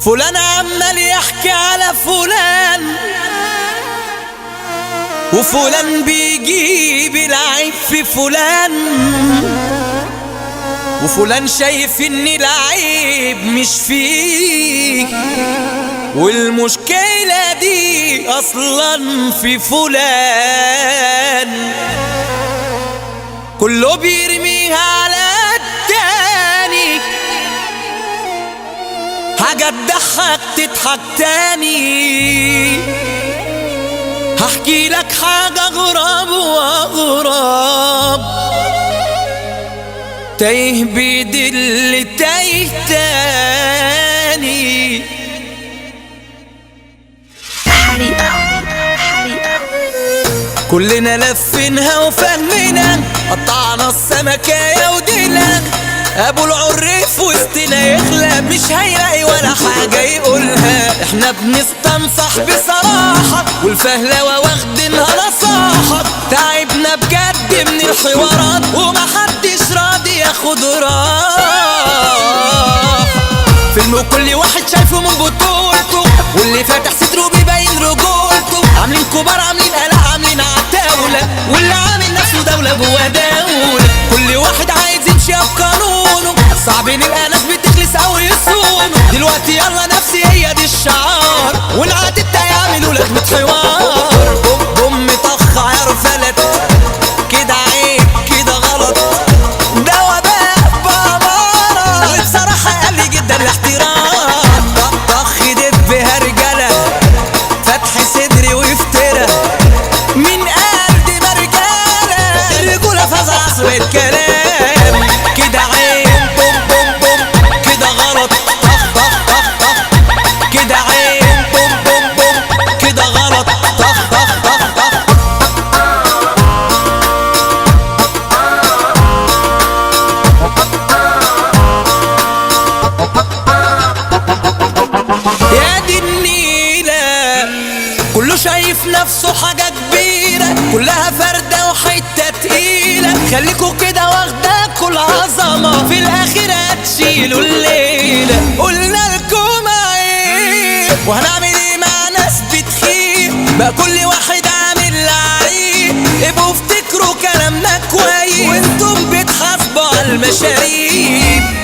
فلان عمال يحكي على فلان وفلان بيجيب العيب في فلان وفلان شايف ان العيب مش فيك والمشكلة دي اصلا في فلان كله بيرميها على التاني حاجة تضحك تضحك تاني هحكي لك حاجة غراب وأغراب تايه بيدل تايه تاني حريقة حريقة كلنا لفينها وفهمنا قطعنا السمكاية ودينا ابو العريف وسطنا يخلى مش هيلاقي ولا حاجة يقولها احنا بنستنصح بصراحة والفهلوة واخدينها نصاحة تعبنا بجد من الحوارات ومحدش راضي ياخد راحة فيلم كل واحد شايفه من بطولته واللي فاتح ستره بيبين رجولته عاملين كبار عاملين قلق عاملين عتاولة واللي عامل نفسه دولة جوا دولة كل واحد عايز يمشي بقانونه صعب نلقى ناس بتخلص او يصونوا دلوقتي يلا نفسي هي دي الشعار ونعاد يعملوا لك حوار بوم بوم طخ عيار فلت كده عيب كده غلط ده وباء بأمارة وبصراحة قل جدا الاحترام طخ طخ دب هرجلة فتح صدري وافترى من قلبي برجالة الرجولة فاز عصر الكلام كده عيب بوم بوم بوم كده غلط طخ طخ طخ طخ كده عيب بوم بوم بوم كده غلط طخ طخ طخ طخ يا دي النيلة كله شايف نفسه حاجة كبيرة كلها فردة وحتة تقيلة خليكوا كده واخداكوا العظمة في الآخر هتشيلوا الليلة قلنا لكم عيب وهنعمل ايه مع ناس بتخيب بقى كل واحد عامل لعيب ابقوا افتكروا كلامنا كويس وانتم بتحاسبوا على المشاريب